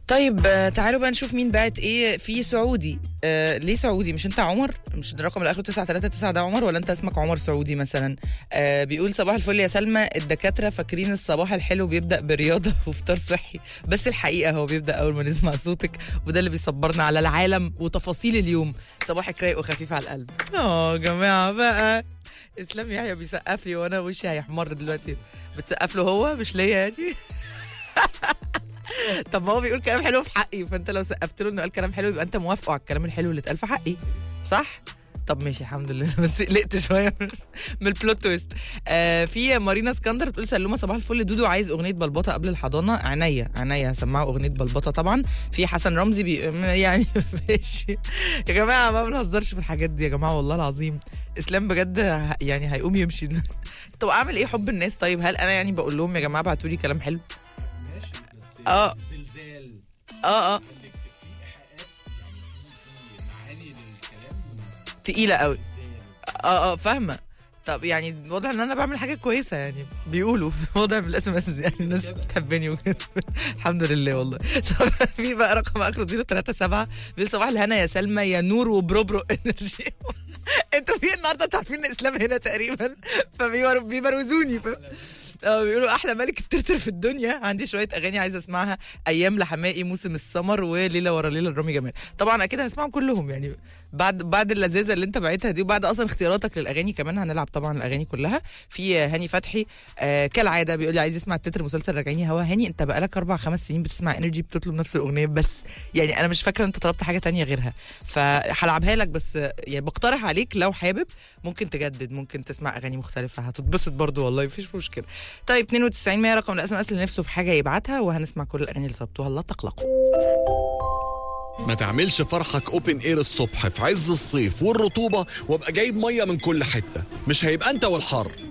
طيب آه، تعالوا بقى نشوف مين بعت ايه في سعودي آه ليه سعودي مش انت عمر مش الرقم اللي اخره 939 ده عمر ولا انت اسمك عمر سعودي مثلا آه بيقول صباح الفل يا سلمى الدكاتره فاكرين الصباح الحلو بيبدا برياضه وفطار صحي بس الحقيقه هو بيبدا اول ما نسمع صوتك وده اللي بيصبرنا على العالم وتفاصيل اليوم صباحك رايق وخفيف على القلب اه يا جماعه بقى اسلام يحيى بيسقف لي وانا وشي هيحمر دلوقتي بتسقف له هو مش ليا يعني طب ما هو بيقول كلام حلو في حقي فانت لو سقفت له انه قال كلام حلو يبقى انت موافقه على الكلام الحلو اللي اتقال في حقي صح طب ماشي الحمد لله بس قلقت شويه من البلوت تويست آه في مارينا اسكندر بتقول سلومه صباح الفل دودو عايز اغنيه بلبطه قبل الحضانه عينيا عينيا هسمعه اغنيه بلبطه طبعا في حسن رمزي بي يعني ماشي يا جماعه ما بنهزرش في الحاجات دي يا جماعه والله العظيم اسلام بجد ه- يعني هيقوم يمشي طب اعمل ايه حب الناس طيب هل انا يعني بقول لهم يا جماعه ابعتوا لي كلام حلو ماشي بس آه. زلزال اه اه عندك في ايحاءات يعني في في معاني للكلام تقيله قوي زلزال اه اه فاهمه طب يعني واضح ان انا بعمل حاجه كويسه يعني بيقولوا واضح من الاس ام اس يعني الناس بتحبني وكده الحمد لله والله طب في بقى رقم اخره 037 بيقول صباح الهنا يا سلمى يا نور وبروبرو انرجي انتوا في النهارده انتوا عارفين ان اسلام هنا تقريبا فبيبروزوني ف... اه بيقولوا احلى ملك الترتر في الدنيا عندي شويه اغاني عايزه اسمعها ايام لحمائي موسم السمر وليله ورا ليله لرامي جمال طبعا اكيد هنسمعهم كلهم يعني بعد بعد اللذاذه اللي انت بعتها دي وبعد اصلا اختياراتك للاغاني كمان هنلعب طبعا الاغاني كلها في هاني فتحي آه كالعاده بيقول لي عايز يسمع التتر مسلسل راجعيني هوا هاني انت بقالك اربع خمس سنين بتسمع انرجي بتطلب نفس الاغنيه بس يعني انا مش فاكره انت طلبت حاجه تانية غيرها فهلعبها لك بس آه، يعني بقترح عليك لو حابب ممكن تجدد ممكن تسمع اغاني مختلفه هتتبسط برضو والله مفيش مشكله طيب 92 100 رقم الاس ام اس اللي نفسه في حاجه يبعتها وهنسمع كل الاغاني اللي طلبتوها لا تقلقوا ما تعملش فرحك اوبن اير الصبح في عز الصيف والرطوبة وابقى جايب مية من كل حتة مش هيبقى انت والحر